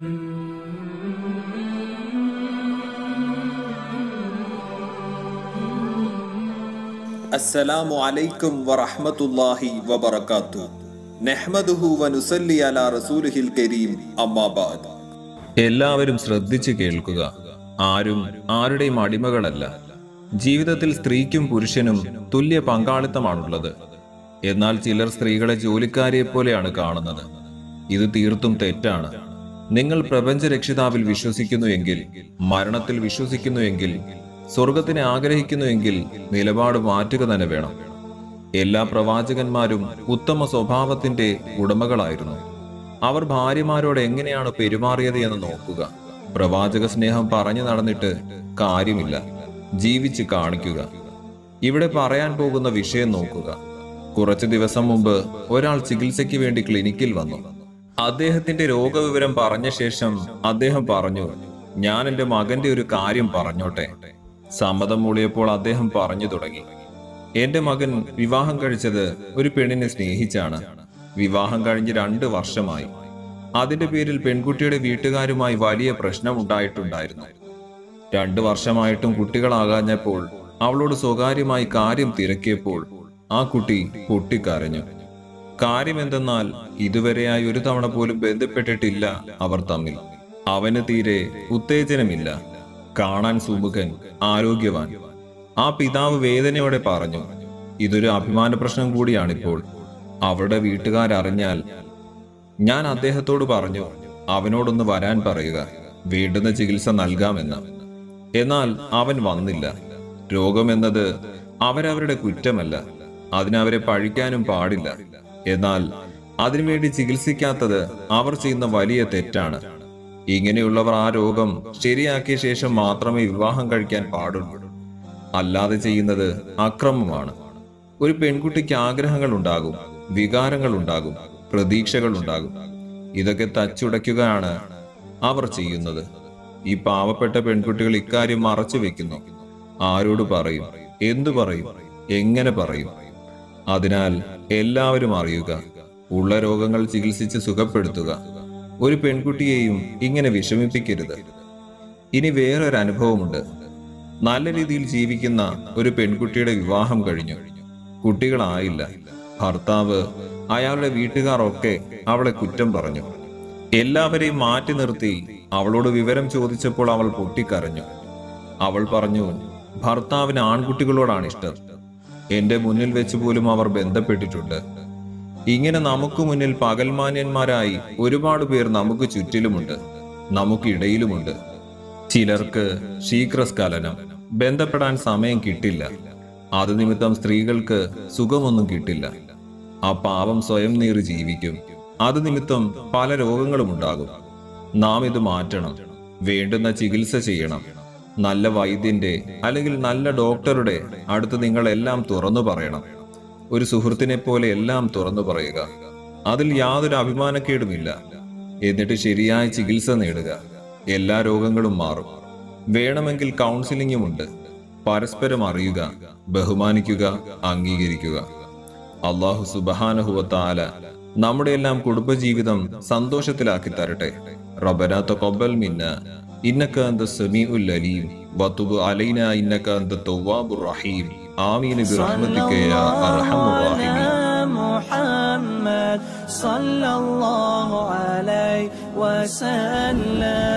അസ്സലാമു അലൈക്കും വറഹ്മത്തുള്ളാഹി വബറകാത്തു നഹ്മദുഹു വനുസല്ലി അലാ റസൂലിഹിൽ കരീം അമ്മാ ബഅദ് എല്ലാവരും ശ്രദ്ധിച്ചു കേൾക്കുക ആരും ആരുടെയും അടിമകളല്ല ജീവിതത്തിൽ സ്ത്രീക്കും പുരുഷനും തുല്യ പങ്കാളിത്തമാണുള്ളത് എന്നാൽ ചിലർ സ്ത്രീകളെ ജോലിക്കാരെ പോലെയാണ് കാണുന്നത് ഇത് തീർത്തും തെറ്റാണ് നിങ്ങൾ പ്രപഞ്ച രക്ഷിതാവിൽ വിശ്വസിക്കുന്നുവെങ്കിൽ മരണത്തിൽ വിശ്വസിക്കുന്നുവെങ്കിൽ സ്വർഗത്തിനെ ആഗ്രഹിക്കുന്നുവെങ്കിൽ നിലപാട് മാറ്റുക തന്നെ വേണം എല്ലാ പ്രവാചകന്മാരും ഉത്തമ സ്വഭാവത്തിന്റെ ഉടമകളായിരുന്നു അവർ ഭാര്യമാരോട് എങ്ങനെയാണ് പെരുമാറിയത് എന്ന് നോക്കുക പ്രവാചക സ്നേഹം പറഞ്ഞു നടന്നിട്ട് കാര്യമില്ല ജീവിച്ച് കാണിക്കുക ഇവിടെ പറയാൻ പോകുന്ന വിഷയം നോക്കുക കുറച്ചു ദിവസം മുമ്പ് ഒരാൾ ചികിത്സയ്ക്ക് വേണ്ടി ക്ലിനിക്കിൽ വന്നു അദ്ദേഹത്തിന്റെ രോഗവിവരം പറഞ്ഞ ശേഷം അദ്ദേഹം പറഞ്ഞു ഞാൻ എന്റെ മകന്റെ ഒരു കാര്യം പറഞ്ഞോട്ടെ സമ്മതം മൂളിയപ്പോൾ അദ്ദേഹം പറഞ്ഞു തുടങ്ങി എന്റെ മകൻ വിവാഹം കഴിച്ചത് ഒരു പെണ്ണിനെ സ്നേഹിച്ചാണ് വിവാഹം കഴിഞ്ഞ് രണ്ട് വർഷമായി അതിന്റെ പേരിൽ പെൺകുട്ടിയുടെ വീട്ടുകാരുമായി വലിയ പ്രശ്നം ഉണ്ടായിട്ടുണ്ടായിരുന്നു രണ്ടു വർഷമായിട്ടും കുട്ടികളാകാഞ്ഞപ്പോൾ അവളോട് സ്വകാര്യമായി കാര്യം തിരക്കിയപ്പോൾ ആ കുട്ടി പൊട്ടിക്കരഞ്ഞു കാര്യം എന്തെന്നാൽ ഇതുവരെയായി ഒരു തവണ പോലും ബന്ധപ്പെട്ടിട്ടില്ല അവർ തമ്മിൽ അവന് തീരെ ഉത്തേജനമില്ല കാണാൻ സുമുഖൻ ആരോഗ്യവാൻ ആ പിതാവ് വേദനയോടെ പറഞ്ഞു ഇതൊരു അഭിമാന പ്രശ്നം കൂടിയാണിപ്പോൾ അവരുടെ വീട്ടുകാരറിഞ്ഞാൽ ഞാൻ അദ്ദേഹത്തോട് പറഞ്ഞു അവനോടൊന്ന് വരാൻ പറയുക വേണ്ടുന്ന ചികിത്സ നൽകാമെന്ന് എന്നാൽ അവൻ വന്നില്ല രോഗമെന്നത് അവരവരുടെ കുറ്റമല്ല അതിനവരെ പഴിക്കാനും പാടില്ല എന്നാൽ അതിനുവേണ്ടി ചികിത്സിക്കാത്തത് അവർ ചെയ്യുന്ന വലിയ തെറ്റാണ് ഇങ്ങനെയുള്ളവർ ആ രോഗം ശരിയാക്കിയ ശേഷം മാത്രമേ വിവാഹം കഴിക്കാൻ പാടുള്ളൂ അല്ലാതെ ചെയ്യുന്നത് അക്രമമാണ് ഒരു പെൺകുട്ടിക്ക് ആഗ്രഹങ്ങൾ ഉണ്ടാകും വികാരങ്ങൾ ഉണ്ടാകും പ്രതീക്ഷകൾ ഉണ്ടാകും ഇതൊക്കെ തച്ചുടയ്ക്കുകയാണ് അവർ ചെയ്യുന്നത് ഈ പാവപ്പെട്ട പെൺകുട്ടികൾ ഇക്കാര്യം മറച്ചു വെക്കുന്നു ആരോട് പറയും എന്തു പറയും എങ്ങനെ പറയും അതിനാൽ എല്ലാവരും അറിയുക ഉള്ള രോഗങ്ങൾ ചികിത്സിച്ച് സുഖപ്പെടുത്തുക ഒരു പെൺകുട്ടിയെയും ഇങ്ങനെ വിഷമിപ്പിക്കരുത് ഇനി വേറൊരു അനുഭവമുണ്ട് നല്ല രീതിയിൽ ജീവിക്കുന്ന ഒരു പെൺകുട്ടിയുടെ വിവാഹം കഴിഞ്ഞു കുട്ടികളായില്ല ഭർത്താവ് അയാളുടെ വീട്ടുകാർ ഒക്കെ അവളെ കുറ്റം പറഞ്ഞു എല്ലാവരെയും മാറ്റി നിർത്തി അവളോട് വിവരം ചോദിച്ചപ്പോൾ അവൾ പൊട്ടിക്കരഞ്ഞു അവൾ പറഞ്ഞു ഭർത്താവിന് ആൺകുട്ടികളോടാണ് ഇഷ്ടം എന്റെ മുന്നിൽ വെച്ച് പോലും അവർ ബന്ധപ്പെട്ടിട്ടുണ്ട് ഇങ്ങനെ നമുക്ക് മുന്നിൽ പകൽമാന്യന്മാരായി ഒരുപാട് പേർ നമുക്ക് ചുറ്റിലുമുണ്ട് നമുക്കിടയിലുമുണ്ട് ചിലർക്ക് ശീഘ്രസ്ഖലനം ബന്ധപ്പെടാൻ സമയം കിട്ടില്ല അത് നിമിത്തം സ്ത്രീകൾക്ക് സുഖമൊന്നും കിട്ടില്ല ആ പാവം സ്വയം നീറി ജീവിക്കും അത് നിമിത്തം പല രോഗങ്ങളും ഉണ്ടാകും നാം ഇത് മാറ്റണം വേണ്ടുന്ന ചികിത്സ ചെയ്യണം നല്ല വൈദ്യന്റെ അല്ലെങ്കിൽ നല്ല ഡോക്ടറുടെ അടുത്ത് നിങ്ങൾ എല്ലാം തുറന്നു പറയണം ഒരു സുഹൃത്തിനെ പോലെ എല്ലാം തുറന്നു പറയുക അതിൽ യാതൊരു അഭിമാനക്കേടുമില്ല എന്നിട്ട് ശരിയായ ചികിത്സ നേടുക എല്ലാ രോഗങ്ങളും മാറും വേണമെങ്കിൽ കൗൺസിലിംഗും ഉണ്ട് പരസ്പരം അറിയുക ബഹുമാനിക്കുക അംഗീകരിക്കുക അള്ളാഹു സുബഹാനഹുവത്താല നമ്മുടെ എല്ലാം കുടുംബജീവിതം സന്തോഷത്തിലാക്കി തരട്ടെ റബന തഖബ്ബൽ മിന്ന ഇന്നക അന്ത സമീഉൽ അലീം വതുബ് അലൈന ഇന്നക അന്ത തവ്വാബുർ റഹീം ആമീൻ ബിറഹ്മതിക യാ അർഹമർ റഹീമീൻ محمد صلى الله عليه وسلم